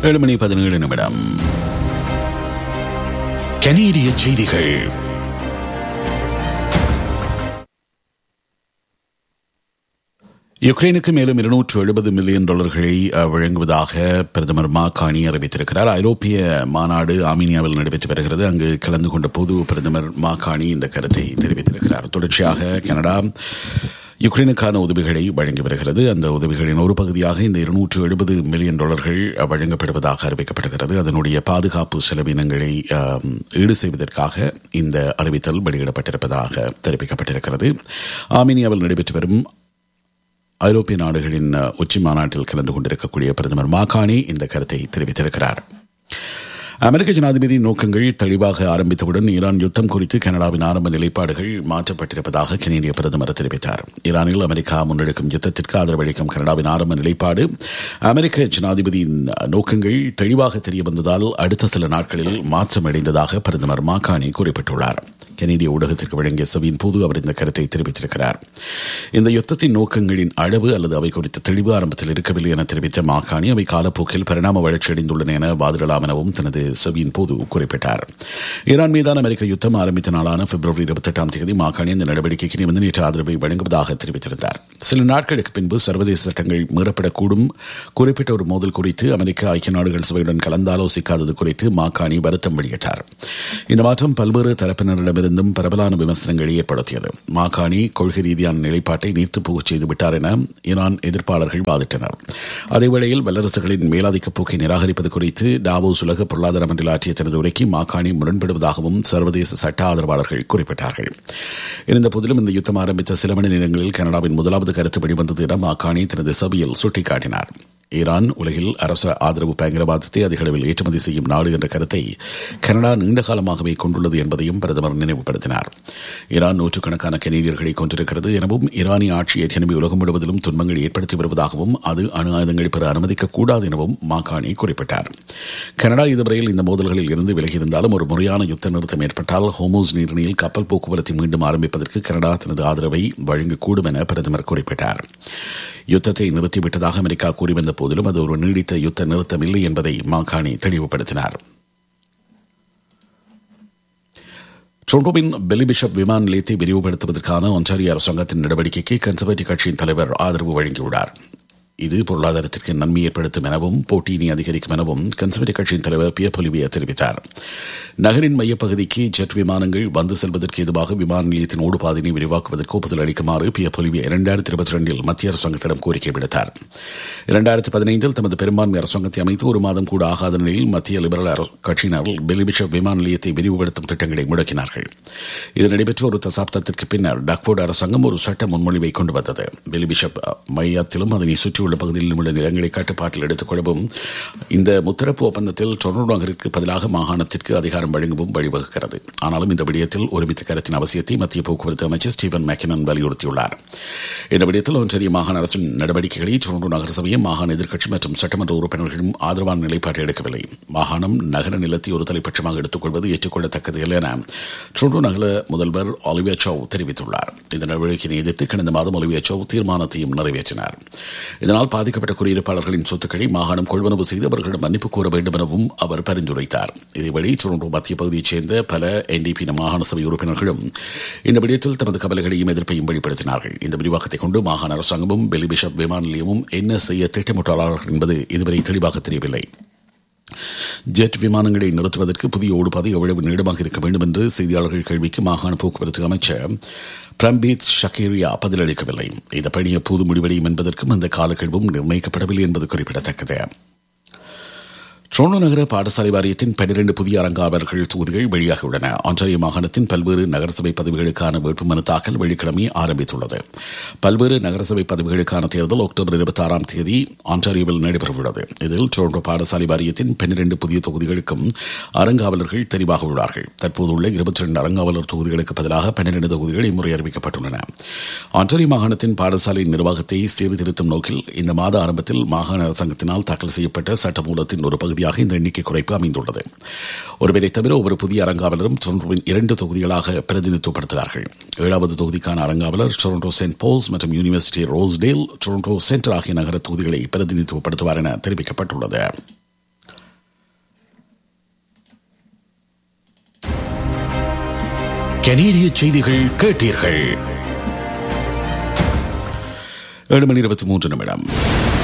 ஏழு மணி பதினேழு நிமிடம் கனேடிய செய்திகள் யுக்ரைனுக்கு மேலும் இருநூற்று எழுபது மில்லியன் டாலர்களை அஹ், வழங்குவதாக பிரதமர் மாகாணி அறிவித்திருக்கிறார் ஐரோப்பிய மாநாடு ஆர்மீனியாவில் நடைபெற்று வருகிறது அங்கு கலந்து கொண்ட பொது பிரதமர் மாகாணி இந்த கருத்தை தெரிவித்திருக்கிறார் தொடர்ச்சியாக கனடா யுக்ரைனுக்கான உதவிகளை வழங்கி வருகிறது அந்த உதவிகளின் ஒரு பகுதியாக இந்த இருநூற்று எழுபது மில்லியன் டாலர்கள் அஹ், வழங்கப்படுவதாக அறிவிக்கப்படுகிறது அதனுடைய பாதுகாப்பு செலவினங்களை அஹ், ஈடு செய்வதற்காக இந்த அறிவித்தல் வெளியிடப்பட்டிருப்பதாக தெரிவிக்கப்பட்டிருக்கிறது ஆர்மீனியாவில் நடைபெற்று வரும் ஐரோப்பிய நாடுகளின் அஹ், உச்சி மாநாட்டில் கலந்து கொண்டிருக்கக்கூடிய பிரதமர் மாகாணி இந்த கருத்தை தெரிவித்திருக்கிறார் அமெரிக்க ஜனாதிபதியின் நோக்கங்கள் தெளிவாக ஆரம்பித்தவுடன் ஈரான் யுத்தம் குறித்து கனடாவின் ஆரம்ப நிலைப்பாடுகள் மாற்றப்பட்டிருப்பதாக கனேடிய பிரதமர் தெரிவித்தார் ஈரானில் அமெரிக்கா முன்னெடுக்கும் யுத்தத்திற்கு ஆதரவளிக்கும் கனடாவின் ஆரம்ப நிலைப்பாடு அமெரிக்க ஜனாதிபதியின் நோக்கங்கள் தெளிவாக தெரிய வந்ததால் அடுத்த சில நாட்களில் மாற்றமடைந்ததாக பிரதமர் மாகாணி குறிப்பிட்டுள்ளார் கனேடிய ஊடகத்திற்கு வழங்கிய சபையின் போது அவர் இந்த கருத்தை தெரிவித்திருக்கிறார் இந்த யுத்தத்தின் நோக்கங்களின் அளவு அல்லது அவை குறித்த தெளிவு ஆரம்பத்தில் இருக்கவில்லை என தெரிவித்த மாகாணி அவை காலப்போக்கில் பரிணாம வளர்ச்சியடைந்துள்ளன என வாதிடலாம் எனவும் தனது சபையின் போது குறிப்பிட்டார் ஈரான் மீதான அமெரிக்க யுத்தம் ஆரம்பித்த நாளான பிப்ரவரி இருபத்தி எட்டாம் தேதி மாகாணி இந்த நடவடிக்கைக்கு நிபந்தனையற்ற ஆதரவை வழங்குவதாக தெரிவித்திருந்தார் சில நாட்களுக்கு பின்பு சர்வதேச சட்டங்கள் மீறப்படக்கூடும் குறிப்பிட்ட ஒரு மோதல் குறித்து அமெரிக்க ஐக்கிய நாடுகள் சபையுடன் கலந்தாலோசிக்காதது குறித்து மாகாணி வருத்தம் வெளியிட்டார் இந்த மாற்றம் பல்வேறு தரப்பினரிடமிருந்தும் பரவலான விமர்சனங்களை ஏற்படுத்தியது மாகாணி கொள்கை ரீதியான நிலைப்பாட்டை நீர்த்து போகச் செய்து விட்டார் என ஈரான் எதிர்ப்பாளர்கள் வாதிட்டனர் அதேவேளையில் வல்லரசுகளின் மேலாதிக்க போக்கை நிராகரிப்பது குறித்து டாவோஸ் உலக பொருளாதார மன்றில் ஆற்றிய தனது உரைக்கு மாகாணி முரண்படுவதாகவும் சர்வதேச சட்ட ஆதரவாளர்கள் குறிப்பிட்டார்கள் இருந்த போதிலும் இந்த யுத்தம் ஆரம்பித்த சில மணி நேரங்களில் கனடாவின் முதலாவது கருத்து வெளிவந்தது என மாகாணி தனது சபையில் சுட்டிக்காட்டினார் ஈரான் உலகில் அரசு ஆதரவு பயங்கரவாதத்தை அதிக அளவில் ஏற்றுமதி செய்யும் நாடு என்ற கருத்தை கனடா நீண்ட காலமாகவே கொண்டுள்ளது என்பதையும் பிரதமர் நினைவுபடுத்தினார் ஈரான் நூற்றுக்கணக்கான கனேடியர்களை கொண்டிருக்கிறது எனவும் ஈரானிய ஆட்சி ஏற்கனவே உலகம் முழுவதிலும் துன்பங்களை ஏற்படுத்தி வருவதாகவும் அது அணு ஆயுதங்களை பெற அனுமதிக்கக்கூடாது எனவும் மாகாணி குறிப்பிட்டார் கனடா இதுவரையில் இந்த மோதல்களில் இருந்து விலகியிருந்தாலும் ஒரு முறையான யுத்த நிறுத்தம் ஏற்பட்டால் ஹோமோஸ் நீரிணையில் கப்பல் போக்குவரத்தை மீண்டும் ஆரம்பிப்பதற்கு கனடா தனது ஆதரவை வழங்கக்கூடும் என பிரதமர் குறிப்பிட்டார் யுத்தத்தை நிறுத்திவிட்டதாக அமெரிக்கா கூறி வந்த போதிலும் அது ஒரு நீடித்த யுத்த நிறுத்தம் இல்லை என்பதை மாகாணி தெளிவுபடுத்தினார் டொரண்டோவின் பெலி பிஷப் விமான நிலையத்தை விரிவுபடுத்துவதற்கான ஒன்டாரியோ அரசாங்கத்தின் நடவடிக்கைக்கு கன்சர்வேட்டிவ் கட்சியின் தலைவர் ஆதரவு வழங்கியுள்ளார் இது பொருளாதாரத்திற்கு நன்மை ஏற்படுத்தும் எனவும் போட்டியினை அதிகரிக்கும் எனவும் கன்சர்வேட்டிவ் கட்சியின் தலைவர் பிய பொலிவியா தெரிவித்தார் நகரின் மையப்பகுதிக்கு ஜெட் விமானங்கள் வந்து செல்வதற்கு எதுவாக விமான நிலையத்தின் ஓடுபாதையை விரிவாக்குவதற்கு ஒப்புதல் அளிக்குமாறு பிய பொலிவியா இரண்டாயிரத்தி இருபத்தி ரெண்டில் மத்திய அரசாங்கத்திடம் கோரிக்கை விடுத்தார் இரண்டாயிரத்தி பதினைந்தில் தமது பெரும்பான்மை அரசாங்கத்தை அமைத்து ஒரு மாதம் கூட ஆகாத நிலையில் மத்திய லிபரல் அர- கட்சியினர் பெலிபிஷப் விமான நிலையத்தை விரிவுபடுத்தும் திட்டங்களை முடக்கினார்கள் இது நடைபெற்ற ஒரு தசாப்தத்திற்கு பின்னர் டக்ஃபோர்டு அரசாங்கம் ஒரு சட்ட முன்மொழிவை கொண்டு வந்தது பெலிபிஷப் மையத்திலும் அதனை சுற்றியுள்ள பகுதியிலும் உள்ள நிலங்களை கட்டுப்பாட்டில் எடுத்துக் கொள்ளவும் இந்த முத்தரப்பு ஒப்பந்தத்தில் டொரண்டோ நகருக்கு பதிலாக மாகாணத்திற்கு அதிகாரம் வழங்கவும் வழிவகுக்கிறது ஆனாலும் இந்த விடயத்தில் ஒருமித்த கருத்தின் அவசியத்தை மத்திய போக்குவரத்து அமைச்சர் ஸ்டீவன் மேக்கினன் வலியுறுத்தியுள்ளார் இந்த விடயத்தில் ஒன்றிய மாகாண அரசின் நடவடிக்கைகளை டொரண்டோ நகரசபையும் மாகாண எதிர்க்கட்சி மற்றும் சட்டமன்ற உறுப்பினர்களும் ஆதரவான நிலைப்பாட்டை எடுக்கவில்லை மாகாணம் நகர நிலத்தை ஒரு தலைப்பட்சமாக எடுத்துக்கொள்வது ஏற்றுக்கொள்ளத்தக்கது இல்லை என டொரண்டோ நகர முதல்வர் ஒலிவியா சௌ தெரிவித்துள்ளார் இந்த நடவடிக்கையை எதிர்த்து கடந்த மாதம் ஒலிவியா சௌ தீர்மானத்தையும் நிறைவேற்றினார் இதனால் பாதிக்கப்பட்ட குடியிருப்பாளர்களின் சொத்துக்களை மாகாணம் கொள்வனவு செய்து அவர்களிடம் மன்னிப்பு கோர வேண்டும் எனவும் அவர் பரிந்துரைத்தார் இதேவழி டொரண்டோ மத்திய பகுதியைச் சேர்ந்த பல என்டிபி மாகாண சபை உறுப்பினர்களும் இந்த விடயத்தில் தமது கவலைகளையும் எதிர்ப்பையும் வெளிப்படுத்தினார்கள் இந்த விரிவாக்கத்தை கொண்டு மாகாண அரசாங்கமும் பெலி பிஷப் விமான நிலையமும் என்ன செய்ய திட்டமிட்டுள்ளார்கள் என்பது இதுவரை தெளிவாக தெரியவில்லை ஜெட் விமானங்களை நிறுத்துவதற்கு புதிய ஓடுபாதை எவ்வளவு நீளமாக இருக்க வேண்டும் என்று செய்தியாளர்கள் கேள்விக்கு மாகாண போக்குவரத்து அமைச்சர் பிரம்பீத் ஷக்கீரியா பதிலளிக்கவில்லை இந்த பணி எப்போது முடிவடையும் என்பதற்கும் அந்த காலக்கெழுவும் நிர்ணயிக்கப்படவில்லை என்பது குறிப்பிடத்தக்கது டொரண்டோ நகர பாடசாலை வாரியத்தின் பனிரெண்டு புதிய அரங்காவலர்கள் தொகுதிகள் வெளியாகியுள்ளன ஆன்டாரியோ மாகாணத்தின் பல்வேறு நகரசபை பதவிகளுக்கான வேட்புமனு தாக்கல் வெள்ளிக்கிழமை ஆரம்பித்துள்ளது பல்வேறு நகரசபை பதவிகளுக்கான தேர்தல் அக்டோபர் இருபத்தி ஆறாம் தேதி ஆன்டாரியோவில் நடைபெறவுள்ளது இதில் டொரண்டோ பாடசாலை வாரியத்தின் பன்னிரண்டு புதிய தொகுதிகளுக்கும் அரங்காவலர்கள் தெரிவாக உள்ளார்கள் தற்போது உள்ள இருபத்தி ரெண்டு அரங்காவலர் தொகுதிகளுக்கு பதிலாக பன்னிரண்டு தொகுதிகள் இம்முறை அறிவிக்கப்பட்டுள்ளன ஆன்டாரியோ மாகாணத்தின் பாடசாலை நிர்வாகத்தை சீர்திருத்தும் நோக்கில் இந்த மாத ஆரம்பத்தில் மாகாண அரசாங்கத்தினால் தாக்கல் செய்யப்பட்ட சட்டமூலத்தின் ஒரு பகுதியாக இந்த எண்ணிக்கை குறைப்பு அமைந்துள்ளது ஒருவரை தவிர ஒவ்வொரு புதிய அரங்காவலரும் டொரண்டோவின் இரண்டு தொகுதிகளாக பிரதிநிதித்துவப்படுத்துகிறார்கள் ஏழாவது தொகுதிக்கான அரங்காவலர் டொரண்டோ சென்ட் போல்ஸ் மற்றும் யூனிவர்சிட்டி ரோஸ்டேல் டொரண்டோ சென்டர் ஆகிய நகர தொகுதிகளை பிரதிநிதித்துவப்படுத்துவார் என தெரிவிக்கப்பட்டுள்ளது கனேடிய செய்திகள் கேட்டீர்கள் ஏழு மணி இருபத்தி மூன்று நிமிடம்